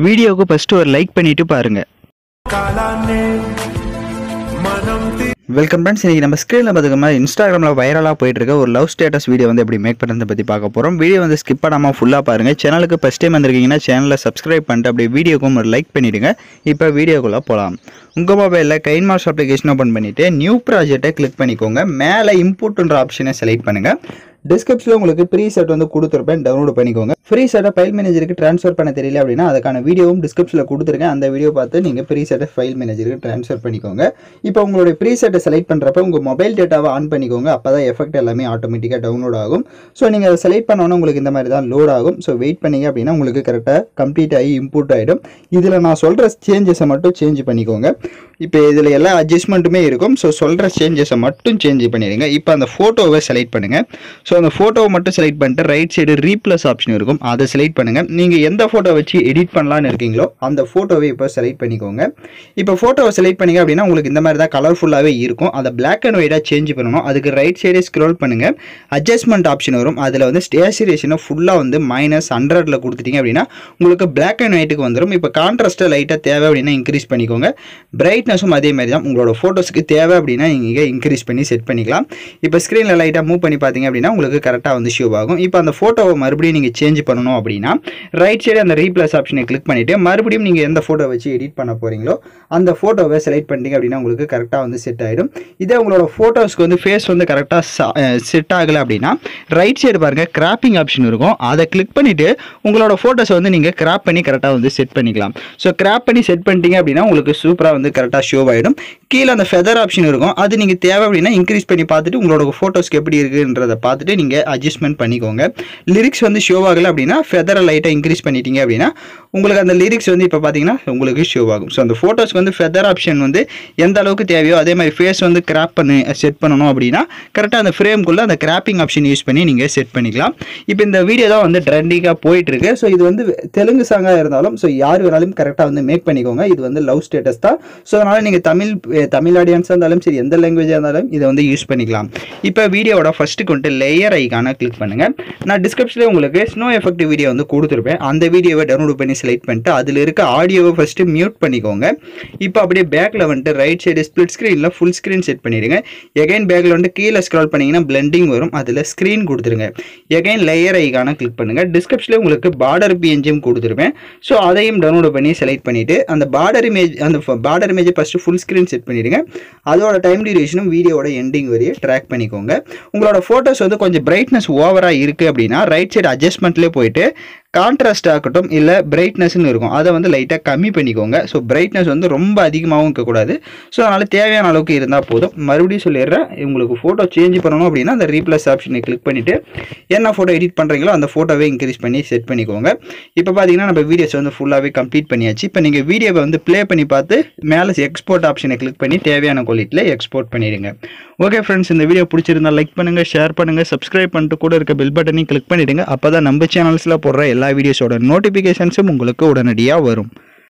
வீடியோவுக்கு ஃபஸ்ட்டு ஒரு லைக் பண்ணிவிட்டு பாருங்கள் కాలాన్నే మనం తీ- வெல்கம் ஃப்ரெண்ட்ஸ் இன்றைக்கி நம்ம ஸ்க்ரீனில் பார்த்துக்கமா இன்ஸ்டாகிராமில் வைரலாக போயிட்டு இருக்க ஒரு லவ் ஸ்டேட்டஸ் வீடியோ வந்து எப்படி மேக் பண்ணுறதை பற்றி பார்க்க போகிறோம் வீடியோ வந்து ஸ்கிப் பண்ணாமல் ஃபுல்லாக பாருங்கள் சேனலுக்கு ஃபஸ்ட் டைம் வந்திருக்கீங்கன்னா சேனலில் சப்ஸ்கிரைப் பண்ணிட்டு அப்படியே வீடியோக்கும் ஒரு லைக் பண்ணிவிடுங்க இப்போ வீடியோக்குள்ளே போகலாம் உங்கள் மொபைலில் கைன் மார்ஸ் அப்ளிகேஷன் ஓப்பன் பண்ணிவிட்டு நியூ ப்ராஜெக்ட்டை கிளிக் பண்ணிக்கோங்க மேலே இம்போர்ட்ன்ற ஆப்ஷனை செலக்ட் பண்ணுங்கள் டிஸ்கிரிப்ஷனில் உங்களுக்கு ப்ரீ செட் வந்து கொடுத்துருப்பேன் டவுன்லோட் பண்ணிக்கோங்க ஃப்ரீ செட்டை ஃபைல் மேனேஜருக்கு ட்ரான்ஸ்ஃபர் பண்ண தெரியல அப்படின்னா அதுக்கான வீடியோவும் டிஸ்கிரிப்ஷனில் கொடுத்துருக்கேன் அந்த வீடியோ பார்த்து நீங்கள் ப்ரீ செட்டை ஃபைல் மேனேஜருக்கு ட்ரான்ஸ்ஃபர் பண்ணிக்கோங்க இப்போ உங்களுடைய ப்ரீ செட்டை செலக்ட் பண்ணுறப்ப உங்கள் மொபைல் டேட்டாவை ஆன் பண்ணிக்கோங்க அப்போ தான் எஃபெக்ட் எல்லாமே ஆட்டோமேட்டிக்காக டவுன்லோட் ஆகும் ஸோ நீங்கள் அதை செலக்ட் பண்ணோன்னா உங்களுக்கு இந்த மாதிரி தான் லோட் ஆகும் ஸோ வெயிட் பண்ணீங்க அப்படின்னா உங்களுக்கு கரெக்டாக கம்ப்ளீட் ஆகி இம்போர்ட் ஆகிடும் இதில் நான் சொல்கிற சேஞ்சஸை மட்டும் சேஞ்ச் பண்ணிக்கோங்க இப்போ இதில் எல்லா அட்ஜஸ்ட்மெண்ட்டுமே இருக்கும் ஸோ சொல்கிற சேஞ்சஸை மட்டும் சேஞ்ச் பண்ணிடுங்க இப்போ அந்த ஃபோட்டோவை செலக்ட் பண்ணுங்கள் ஸோ அந்த ஃபோட்டோவை மட்டும் செலக்ட் பண்ணிட்டு ரைட் சைடு ரீப்ளஸ் ஆப்ஷன் இருக்கும் அதை செலக்ட் பண்ணுங்கள் நீங்கள் எந்த ஃபோட்டோ வச்சு எடிட் பண்ணலான்னு இருக்கீங்களோ அந்த ஃபோட்டோவை இப்போ செலக்ட் பண்ணிக்கோங்க இப்போ ஃபோட்டோவை செலக்ட் பண்ணீங்க அப்படின்னா உங்களுக்கு இந்த மாதிரி தான் கலர்ஃபுல்லாகவே இருக்கும் அதை பிளாக் அண்ட் ஒயிட்டாக சேஞ்ச் பண்ணணும் அதுக்கு ரைட் சைடே ஸ்க்ரோல் பண்ணுங்கள் அட்ஜஸ்ட்மெண்ட் ஆப்ஷன் வரும் அதில் வந்து ஸ்டேச்சுரேஷனை ஃபுல்லாக வந்து மைனஸ் ஹண்ட்ரடில் கொடுத்துட்டீங்க அப்படின்னா உங்களுக்கு பிளாக் அண்ட் ஒயிட்டுக்கு வந்துடும் இப்போ கான்ட்ராஸ்ட்டை லைட்டாக தேவை அப்படின்னா இன்க்ரீஸ் பண்ணிக்கோங்க பிரைட்னஸும் அதே மாதிரி தான் உங்களோட ஃபோட்டோஸ்க்கு தேவை அப்படின்னா நீங்கள் இன்க்ரீஸ் பண்ணி செட் பண்ணிக்கலாம் இப்போ ஸ்க்ரீனில் லைட்டாக மூவ் பண்ணி பார்த்தீங்க அப்படின்னா உங்களுக்கு கரெக்டாக வந்து ஷோ ஆகும் இப்போ அந்த ஃபோட்டோவை மறுபடியும் நீங்கள் சேஞ்ச் பண்ணணும் அப்படின்னா ரைட் சைடு அந்த ரீப்ளஸ் ஆப்ஷனை கிளிக் பண்ணிவிட்டு மறுபடியும் நீங்கள் எந்த ஃபோட்டோ வச்சு எடிட் பண்ண போகிறீங்களோ அந்த ஃபோட்டோவை செலக்ட் பண்ணிட்டீங்க அப்படின்னா உங்களுக்கு கரெக்டாக வந்து செட் ஆகிடும் இதே உங்களோட ஃபோட்டோஸ்க்கு வந்து ஃபேஸ் வந்து கரெக்டாக செட் ஆகலை அப்படின்னா ரைட் சைடு பாருங்கள் கிராப்பிங் ஆப்ஷன் இருக்கும் அதை கிளிக் பண்ணிவிட்டு உங்களோட ஃபோட்டோஸை வந்து நீங்கள் கிராப் பண்ணி கரெக்டாக வந்து செட் பண்ணிக்கலாம் ஸோ கிராப் பண்ணி செட் பண்ணிட்டீங்க அப்படின்னா உங்களுக்கு சூப்பராக வந்து கரெக்டாக ஷோ ஆகிடும் கீழே அந்த ஃபெதர் ஆப்ஷன் இருக்கும் அது நீங்கள் தேவை அப்படின்னா இன்க்ரீஸ் பண்ணி பார்த்துட்டு உங்களோட ஃபோட்டோஸ்க்கு எப்படி இருக்குன்றதை பார்த்துட்டு நீங்கள் அட்ஜஸ்ட்மெண்ட் பண்ணிக்கோங்க லிரிக்ஸ் வந்து ஷோ ஆகலை அப்படின்னா ஃபெதரை லைட்டாக இன்க்ரீஸ் பண்ணிட்டீங்க அப்படின்னா உங்களுக்கு அந்த லிரிக்ஸ் வந்து இப்போ பார்த்தீங்கன்னா உங்களுக்கு ஷோ ஆகும் ஸோ அந்த ஃபோட்டோஸ்க்கு வந்து ஃபெதர் ஆப்ஷன் வந்து எந்த அளவுக்கு தேவையோ அதே மாதிரி ஃபேஸ் வந்து கிராப் பண்ணி செட் பண்ணணும் அப்படின்னா கரெக்டாக அந்த ஃப்ரேம்குள்ளே அந்த கிராப்பிங் ஆப்ஷன் யூஸ் பண்ணி நீங்கள் செட் பண்ணிக்கலாம் இப்போ இந்த வீடியோ தான் வந்து ட்ரெண்டிங்காக போயிட்டு இருக்கு ஸோ இது வந்து தெலுங்கு சாங்காக இருந்தாலும் ஸோ யார் வேணாலும் கரெக்டாக வந்து மேக் பண்ணிக்கோங்க இது வந்து லவ் ஸ்டேட்டஸ் தான் ஸோ அதனால் நீங்கள் தமிழ் அஹ், தமிழ் ஆடியன்ஸாக இருந்தாலும் சரி எந்த லாங்குவேஜாக இருந்தாலும் இதை வந்து யூஸ் பண்ணிக்கலாம் இப்போ வீடியோவோட ஃபஸ்ட்டு கொண்டு லேயர் ஐக்கான கிளிக் பண்ணுங்கள் நான் டிஸ்கிரிப்ஷனில் உங்களுக்கு ஸ்னோ எஃபெக்ட் வீடியோ வந்து கொடுத்துருப்பேன் அந்த வீடியோவை டவுன்லோட் பண்ணி செலக்ட் பண்ணிட்டு அதில் இருக்க ஆடியோவை ஃபஸ்ட்டு மியூட் பண்ணிக்கோங்க இப்போ அப்படியே பேக்கில் வந்துட்டு ரைட் சைடு ஸ்ப்ளிட் ஸ்க்ரீனில் ஃபுல் ஸ்க்ரீன் செட் பண்ணிடுங்க எகைன் பேக்கில் வந்துட்டு கீழே ஸ்க்ரால் பண்ணிங்கன்னா பிளெண்டிங் வரும் அதில் ஸ்க்ரீன் கொடுத்துருங்க எகைன் லேயர் ஐக்கான கிளிக் பண்ணுங்கள் டிஸ்கிரிப்ஷனில் உங்களுக்கு பார்டர் பிஎன்ஜியும் கொடுத்துருப்பேன் ஸோ அதையும் டவுன்லோட் பண்ணி செலக்ட் பண்ணிவிட்டு அந்த பார்டர் இமேஜ் அந்த பார்டர் இமேஜை ஃபஸ்ட்டு ஃபுல் ஸ்க்ரீன் செட் பண்ணிடுங்க அதோட டைம் டியூரேஷனும் வீடியோவோட எண்டிங் வரையும் ட்ராக் பண்ணிக்கோங்க உங்களோட ஃபோட்டோஸ் வந்து கொஞ்சம் பிரைட்னஸ் ஓவராக இருக்குது அப்படின்னா ரைட் சைடு அட்ஜஸ்ட்மெண்ட்லேயே போயிட்டு கான்ட்ராஸ்ட் ஆகட்டும் இல்லை பிரைட்னஸ்னு இருக்கும் அதை வந்து லைட்டாக கம்மி பண்ணிக்கோங்க ஸோ பிரைட்னஸ் வந்து ரொம்ப அதிகமாகவும் இருக்கக்கூடாது ஸோ அதனால் தேவையான அளவுக்கு இருந்தால் போதும் மறுபடியும் சொல்லிடுறேன் உங்களுக்கு ஃபோட்டோ சேஞ்ச் பண்ணணும் அப்படின்னா அந்த ரீப்ளஸ் ஆப்ஷனை கிளிக் பண்ணிவிட்டு என்ன ஃபோட்டோ எடிட் பண்ணுறீங்களோ அந்த ஃபோட்டோவே இன்க்ரீஸ் பண்ணி செட் பண்ணிக்கோங்க இப்போ பார்த்தீங்கன்னா நம்ம வீடியோஸ் வந்து ஃபுல்லாகவே கம்ப்ளீட் பண்ணியாச்சு இப்போ நீங்கள் வீடியோவை வந்து ப்ளே பண்ணி பார்த்து மேலே எக்ஸ்போர்ட் ஆப்ஷனை கிளிக் பண்ணி தேவையான குவாலிட்டியில் எக்ஸ்போர்ட் பண்ணிடுங்க ஓகே ஃப்ரெண்ட்ஸ் இந்த வீடியோ பிடிச்சிருந்தா லைக் பண்ணுங்கள் ஷேர் பண்ணுங்கள் சப்ஸ்கிரைப் பண்ணிட்டு கூட இருக்க பெல் பட்டனையும் கிளிக் பண்ணிவிடுங்க அப்போ தான் நம்ம சேனல்ஸில் போடுற எல்லா வீடியோஸோட நோட்டிஃபிகேஷன்ஸும் உங்களுக்கு உடனடியாக வரும்